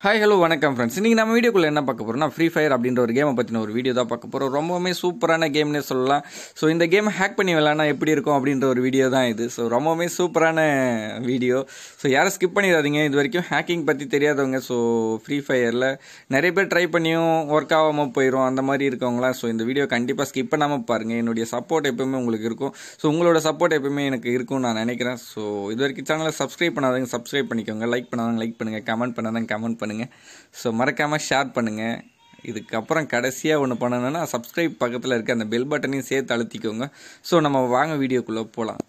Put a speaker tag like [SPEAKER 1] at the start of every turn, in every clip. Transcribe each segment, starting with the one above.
[SPEAKER 1] Hi hello வணக்கம் friends இன்றைக்கி நம்ம வீடியோக்குள்ளே என்ன பார்க்க போகிறோம்னா ஃப்ரீ ஃபயர் அப்படின்ற ஒரு கேமை பற்றின ஒரு வீடியோ தான் பார்க்க போகிறோம் ரொம்பவுமே சூப்பரான கேம்னே சொல்லலாம் ஸோ இந்த கேம் ஹேக் பண்ணி விளாட்னா எப்படி இருக்கும் அப்படின்ற ஒரு வீடியோ தான் இது ஸோ ரொம்பவுமே சூப்பரான வீடியோ ஸோ யாரும் ஸ்கிப் பண்ணிடாதீங்க இது வரைக்கும் ஹேக்கிங் பற்றி தெரியாதவங்க ஸோ ஃப்ரீ ஃபயரில் நிறைய பேர் ட்ரை பண்ணியும் ஒர்க் ஆகாமல் போயிடும் அந்த மாதிரி இருக்கவங்களாம் ஸோ இந்த வீடியோ கண்டிப்பாக ஸ்கிப் பண்ணாமல் பாருங்கள் என்னுடைய சப்போர்ட் எப்பவுமே உங்களுக்கு இருக்கும் ஸோ உங்களோட சப்போர்ட் எப்பவுமே எனக்கு இருக்கும்னு நான் நினைக்கிறேன் ஸோ இது வரைக்கும் சேனலை சப்ஸ்கிரைப் பண்ணாதவங்க சப்ஸ்கிரைப் பண்ணிக்கோங்க லைக் பண்ணாதவங்க லைக் பண்ணுங்கள் கமெண்ட் பண்ணாதவங்க கமெண்ட் பண்ணுங்கள் ஸோ மறக்காமல் ஷேர் பண்ணுங்கள் இதுக்கப்புறம் கடைசியாக ஒன்று பண்ணணும்னா சப்ஸ்கிரைப் பக்கத்தில் இருக்க அந்த பெல் பட்டனையும் சேர்த்து அழுத்திக்கோங்க ஸோ நம்ம வாங்க வீடியோக்குள்ளே போகலாம்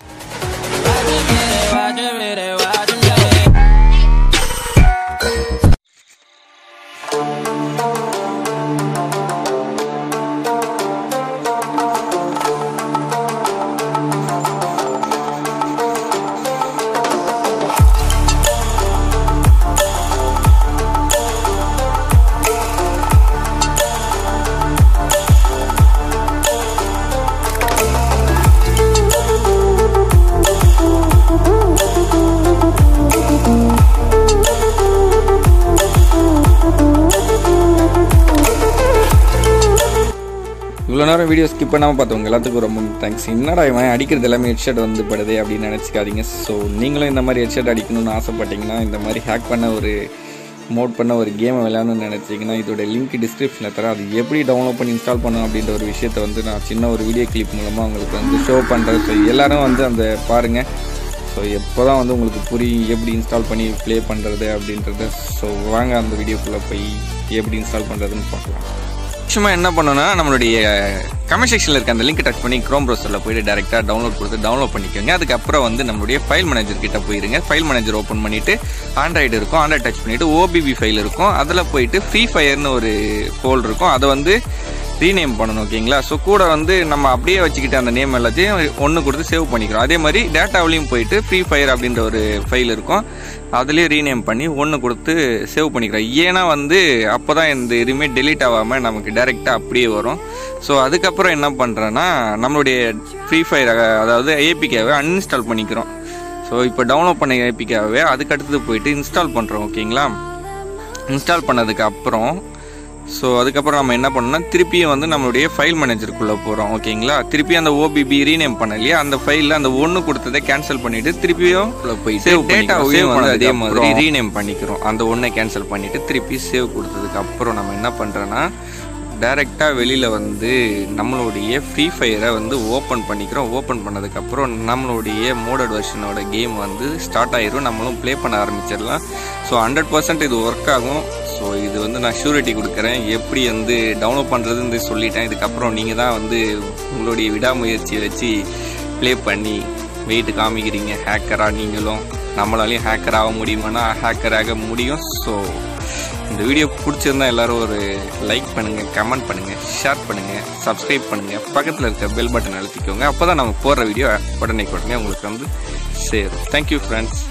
[SPEAKER 1] இவ்வளோ நேரம் வீடியோ ஸ்கிப் பண்ணாமல் பார்த்தவங்க எல்லாத்துக்கும் ரொம்ப தேங்க்ஸ் என்னடா இவன் அடிக்கிறது எல்லாமே ஹெட்ஷெட் வந்து படுதே அப்படின்னு நினச்சிக்காதீங்க ஸோ நீங்களும் இந்த மாதிரி ஹெட்ஷெட் அடிக்கணும்னு ஆசைப்பட்டீங்கன்னா இந்த மாதிரி ஹேக் பண்ண ஒரு மோட் பண்ண ஒரு கேமை விளையாடணும்னு நினச்சிங்கன்னா இதோட லிங்க் டிஸ்கிரிப்ஷனில் தரேன் அது எப்படி டவுன்லோட் பண்ணி இன்ஸ்டால் பண்ணணும் அப்படின்ற ஒரு விஷயத்தை வந்து நான் சின்ன ஒரு வீடியோ கிளிப் மூலமாக உங்களுக்கு வந்து ஷோ பண்ணுறேன் ஸோ எல்லாரும் வந்து அந்த பாருங்கள் ஸோ எப்போ தான் வந்து உங்களுக்கு புரியும் எப்படி இன்ஸ்டால் பண்ணி ப்ளே பண்ணுறது அப்படின்றத ஸோ வாங்க அந்த வீடியோக்குள்ளே போய் எப்படி இன்ஸ்டால் பண்ணுறதுன்னு பார்க்கலாம் சும்மா என்ன பண்ணணும்னா நம்மளுடைய கமெண்ட் செக்ஷனில் இருக்க அந்த லிங்க் டச் பண்ணி க்ரோம் ப்ரௌசரில் போயிட்டு டேரெக்டாக டவுன்லோட் கொடுத்து டவுன்லோட் பண்ணிக்கோங்க அதுக்கப்புறம் வந்து நம்மளுடைய ஃபைல் மேனேஜர் கிட்ட போயிருங்க ஃபைல் மேனேஜர் ஓப்பன் பண்ணிவிட்டு ஆண்ட்ராய்டு இருக்கும் ஆண்ட்ராய்டு டச் பண்ணிவிட்டு ஓபிபி ஃபைல் இருக்கும் அதில் போயிட்டு ஃப்ரீ ஃபயர்னு ஒரு ஃபோல் இருக்கும் அதை வந்து ரீநேம் பண்ணணும் ஓகேங்களா ஸோ கூட வந்து நம்ம அப்படியே வச்சுக்கிட்டு அந்த நேம் எல்லாத்தையும் ஒன்று கொடுத்து சேவ் பண்ணிக்கிறோம் அதே மாதிரி டேட்டாவிலையும் போயிட்டு ஃப்ரீ ஃபயர் அப்படின்ற ஒரு ஃபைல் இருக்கும் அதுலேயே ரீநேம் பண்ணி ஒன்று கொடுத்து சேவ் பண்ணிக்கிறோம் ஏன்னா வந்து அப்போ தான் இந்த எதுவுமே டெலீட் ஆகாமல் நமக்கு டேரெக்டாக அப்படியே வரும் ஸோ அதுக்கப்புறம் என்ன பண்ணுறேன்னா நம்மளுடைய ஃப்ரீ ஃபயர் அதாவது ஏபிகேவை அன்இன்ஸ்டால் பண்ணிக்கிறோம் ஸோ இப்போ டவுன்லோட் பண்ண ஏபிகேவே அதுக்கு அடுத்தது போயிட்டு இன்ஸ்டால் பண்ணுறோம் ஓகேங்களா இன்ஸ்டால் பண்ணதுக்கு அப்புறம் ஸோ அதுக்கப்புறம் நம்ம என்ன பண்ணோம்னா திருப்பியும் வந்து நம்மளுடைய ஃபைல் மேனேஜருக்குள்ளே போகிறோம் ஓகேங்களா திருப்பி அந்த ஓபிபி ரீநேம் பண்ண இல்லையா அந்த ஃபைலில் அந்த ஒன்று கொடுத்ததை கேன்சல் பண்ணிவிட்டு திருப்பியும் போய் சேவ் டேட்டாவையும் வந்து அதே மாதிரி ரீநேம் பண்ணிக்கிறோம் அந்த ஒன்றை கேன்சல் பண்ணிவிட்டு திருப்பி சேவ் கொடுத்ததுக்கு அப்புறம் நம்ம என்ன பண்ணுறோன்னா டைரெக்டாக வெளியில் வந்து நம்மளுடைய ஃப்ரீ ஃபயரை வந்து ஓப்பன் பண்ணிக்கிறோம் ஓப்பன் பண்ணதுக்கப்புறம் நம்மளுடைய மோடட் வெர்ஷனோட கேம் வந்து ஸ்டார்ட் ஆயிரும் நம்மளும் ப்ளே பண்ண ஆரம்பிச்சிடலாம் ஸோ ஹண்ட்ரட் பர்சன்ட் இது ஒர்க் ஆகும் ஸோ இது வந்து நான் ஷூரிட்டி கொடுக்குறேன் எப்படி வந்து டவுன்லோட் பண்ணுறதுன்னு சொல்லிட்டேன் இதுக்கப்புறம் நீங்கள் தான் வந்து உங்களுடைய விடாமுயற்சியை வச்சு ப்ளே பண்ணி வெயிட் காமிக்கிறீங்க ஹேக்கராக நீங்களும் நம்மளாலையும் ஹேக்கர் ஆக முடியுமானா ஹேக்கர் ஆக முடியும் ஸோ இந்த வீடியோ பிடிச்சிருந்தா எல்லாரும் ஒரு லைக் பண்ணுங்கள் கமெண்ட் பண்ணுங்கள் ஷேர் பண்ணுங்கள் சப்ஸ்கிரைப் பண்ணுங்கள் பக்கத்தில் இருக்க பெல் பட்டன் அழுத்திக்கோங்க அப்போ தான் நம்ம போடுற வீடியோ உடனே உடனே உங்களுக்கு வந்து சேரும் thank you friends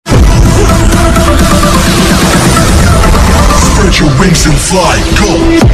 [SPEAKER 2] Spread your wings and fly, go!